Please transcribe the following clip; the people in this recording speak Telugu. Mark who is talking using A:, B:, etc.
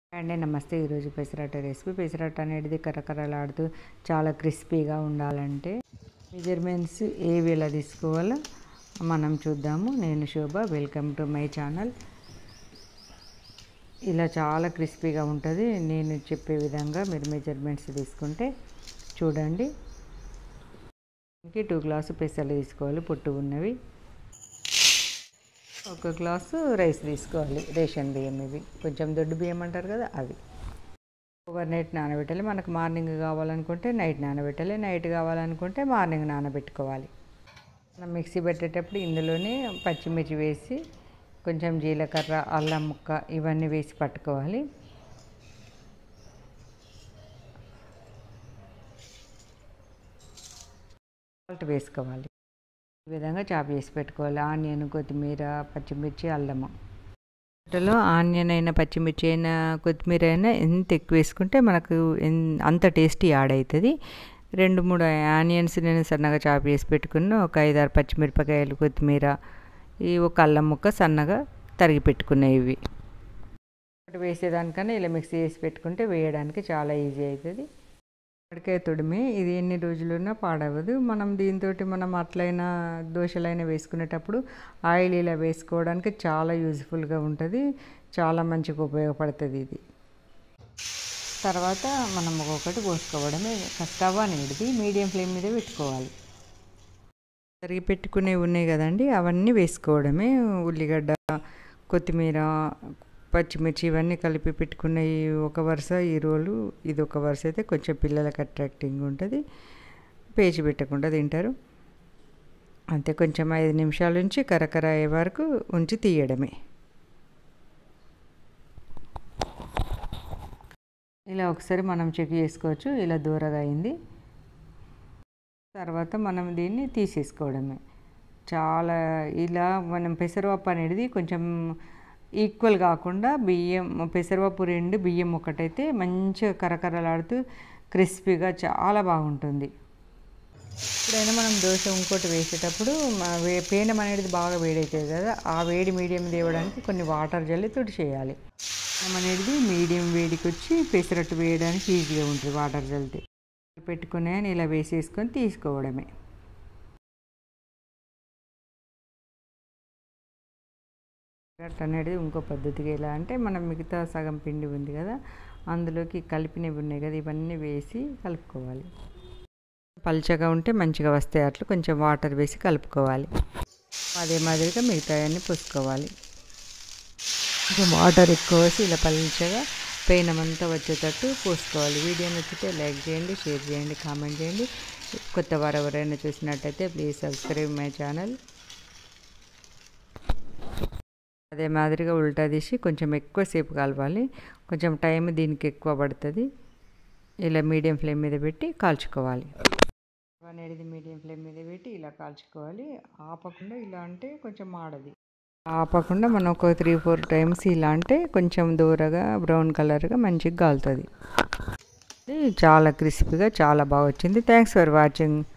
A: అండి నమస్తే ఈరోజు పెసరట్ట రెసిపీ పెసరట్ట అనేది కరకరలాడుతూ చాలా క్రిస్పీగా ఉండాలంటే మెజర్మెంట్స్ ఏవి ఎలా తీసుకోవాలో మనం చూద్దాము నేను Shobha welcome to my channel ఇలా చాలా క్రిస్పీగా ఉంటుంది నేను చెప్పే విధంగా మీరు మెజర్మెంట్స్ తీసుకుంటే చూడండి ఇంకే టూ గ్లాసు పెసలు తీసుకోవాలి పొట్టు ఉన్నవి ఒక గ్లాసు రైస్ తీసుకోవాలి రేషన్ బియ్యం ఇవి కొంచెం దొడ్డు బియ్యం అంటారు కదా అవి ఓవర్ నైట్ నానబెట్టాలి మనకు మార్నింగ్ కావాలనుకుంటే నైట్ నానబెట్టాలి నైట్ కావాలనుకుంటే మార్నింగ్ నానబెట్టుకోవాలి మనం మిక్సీ పెట్టేటప్పుడు ఇందులోనే పచ్చిమిర్చి వేసి కొంచెం జీలకర్ర అల్లం ముక్క ఇవన్నీ వేసి పట్టుకోవాలి సాల్ట్ వేసుకోవాలి ఈ విధంగా చాప్ చేసి పెట్టుకోవాలి ఆనియన్ కొత్తిమీర పచ్చిమిర్చి అల్లము వాటిలో ఆనియన్ అయినా పచ్చిమిర్చి అయినా కొత్తిమీర అయినా ఎంత ఎక్కువ వేసుకుంటే మనకు అంత టేస్టీ యాడ్ అవుతుంది రెండు మూడు ఆనియన్స్ నేను సన్నగా చాప్ చేసి పెట్టుకున్న ఒక ఐదారు పచ్చిమిరపకాయలు కొత్తిమీర ఈ ఒక అల్లం ముక్క సన్నగా తరిగి పెట్టుకున్నాయి ఇవి ఒకటి వేసేదానికన్నా ఇలా మిక్సీ చేసి పెట్టుకుంటే వేయడానికి చాలా ఈజీ అవుతుంది మామిడికాయ తొడిమి ఇది ఎన్ని రోజులున్నా పాడవదు మనం దీంతో మనం అట్లయినా దోశలైనా వేసుకునేటప్పుడు ఆయిల్ ఇలా వేసుకోవడానికి చాలా యూజ్ఫుల్గా ఉంటుంది చాలా మంచిగా ఉపయోగపడుతుంది ఇది తర్వాత మనం ఒక్కొక్కటి పోసుకోవడమే స్టవ్ అనేది మీడియం ఫ్లేమ్ మీద పెట్టుకోవాలి తరిగి పెట్టుకునేవి ఉన్నాయి కదండి అవన్నీ వేసుకోవడమే ఉల్లిగడ్డ కొత్తిమీర పచ్చిమిర్చి ఇవన్నీ కలిపి పెట్టుకున్న ఈ ఒక వరుస ఈ రోలు ఇది ఒక వరుస అయితే కొంచెం పిల్లలకు అట్రాక్టింగ్ ఉంటుంది పేచి పెట్టకుండా తింటారు అంతే కొంచెం ఐదు నిమిషాల నుంచి కరకర అయ్యే వరకు ఉంచి తీయడమే ఇలా ఒకసారి మనం చెక్ చేసుకోవచ్చు ఇలా దూరగా అయింది తర్వాత మనం దీన్ని తీసేసుకోవడమే చాలా ఇలా మనం పెసరపప్పు అనేది కొంచెం ఈక్వల్ కాకుండా బియ్యం పెసరపప్పు రెండు బియ్యం ఒకటైతే మంచిగా కరకరలాడుతూ క్రిస్పీగా చాలా బాగుంటుంది ఇప్పుడైనా మనం దోశ ఇంకోటి వేసేటప్పుడు పేనం అనేది బాగా వేడవుతుంది కదా ఆ వేడి మీడియం తేవడానికి కొన్ని వాటర్ జల్లి తుడి చేయాలి అనేది మీడియం వేడికి వచ్చి పెసరట్టు వేయడానికి ఈజీగా ఉంటుంది వాటర్ జల్లితే పెట్టుకునే ఇలా వేసేసుకొని తీసుకోవడమే కట్ అనేది ఇంకో పద్ధతిగా ఎలా అంటే మనం మిగతా సగం పిండి ఉంది కదా అందులోకి కలిపినవి ఉన్నాయి కదా ఇవన్నీ వేసి కలుపుకోవాలి పల్చగా ఉంటే మంచిగా వస్తాయి అట్లా కొంచెం వాటర్ వేసి కలుపుకోవాలి అదే మాదిరిగా మిగతాయన్నీ పోసుకోవాలి కొంచెం వాటర్ ఎక్కువ వేసి ఇలా పల్చగా పెయినమంతా వచ్చేటట్టు పోసుకోవాలి వీడియో నచ్చితే లైక్ చేయండి షేర్ చేయండి కామెంట్ చేయండి కొత్త వారు ఎవరైనా చూసినట్టయితే ప్లీజ్ సబ్స్క్రైబ్ మై ఛానల్ అదే మాదిరిగా ఉల్టా తీసి కొంచెం ఎక్కువసేపు కలపాలి కొంచెం టైం దీనికి ఎక్కువ పడుతుంది ఇలా మీడియం ఫ్లేమ్ మీద పెట్టి కాల్చుకోవాలి అనేది మీడియం ఫ్లేమ్ మీద పెట్టి ఇలా కాల్చుకోవాలి ఆపకుండా ఇలా అంటే కొంచెం మాడది ఆపకుండా మనం ఒక త్రీ ఫోర్ టైమ్స్ ఇలా అంటే కొంచెం దూరగా బ్రౌన్ కలర్గా మంచిగా కాలుతుంది చాలా క్రిస్పీగా చాలా బాగా వచ్చింది థ్యాంక్స్ ఫర్ వాచింగ్